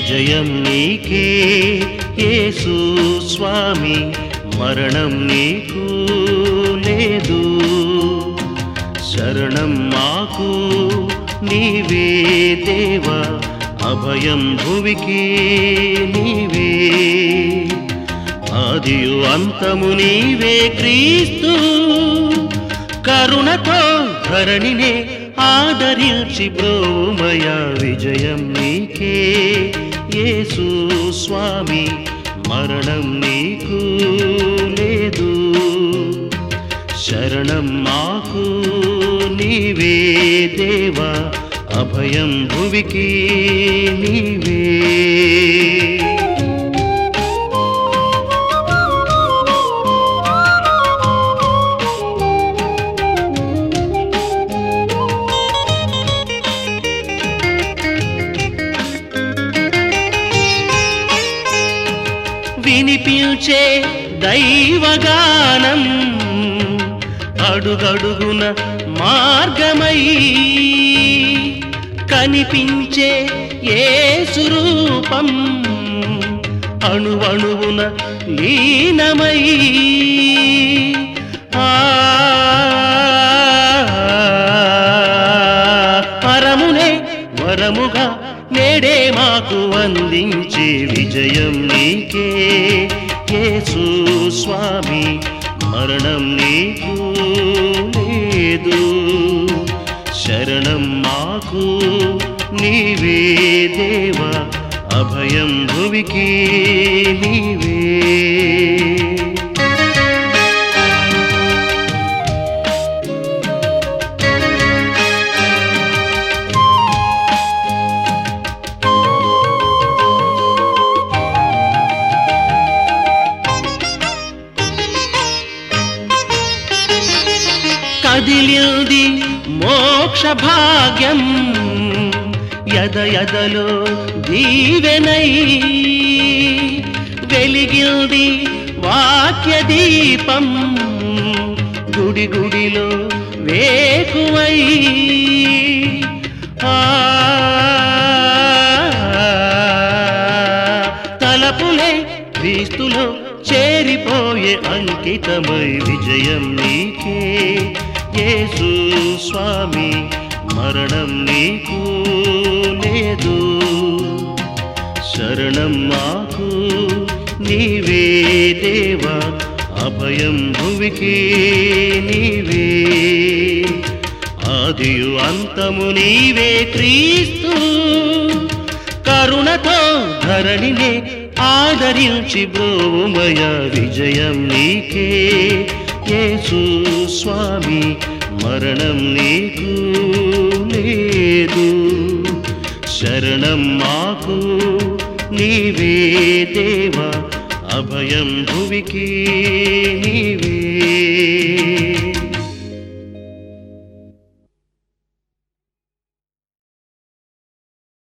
విజయం నీకే యేసు స్వామి మరణం నీకు లేదు శరణం మాకు నీవే దేవా అభయం భువికి నీవే ఆదియు అంతము నీవే క్రీస్తు కరుణతో ధరణినే ఆదరించి బ్రోమయ విజయం నీకే యేసు స్వామి మరణం నీకు లేదు శరణం మాకు నీవే దేవా అభయం భువికి నీవే వినిపించే దైవగానం అడుగడుగున మార్గమై కనిపించే ఏ స్వరూపం అణువణువున లీనమై ఆ పరమునే వరముగా నేడే మాకు అందించే విజయం నీకే యేసు స్వామి మరణం నీకు లేదు శరణం మాకు నీవే దేవా అభయం భువికి నీవే కదిలింది మోక్ష భాగ్యం యద యదలో దీవెనై వెలిగింది వాక్య దీపం గుడి గుడిలో వేకువై ఆ తలపులే క్రీస్తులో చేరిపోయే అంకితమై విజయం నీకే యేసు స్వామి మరణం నీకు లేదు శరణం మాకు నీవే దేవా అభయం భువికి నీవే ఆదియు అంతము నీవే క్రీస్తు కరుణతో ధరణినే ఆదరించి బ్రోమయ విజయం నీకే యేసు స్వామి మరణం నీకు లేదు శరణం మాకు నీవే దేవా అభయం భువికి నీవే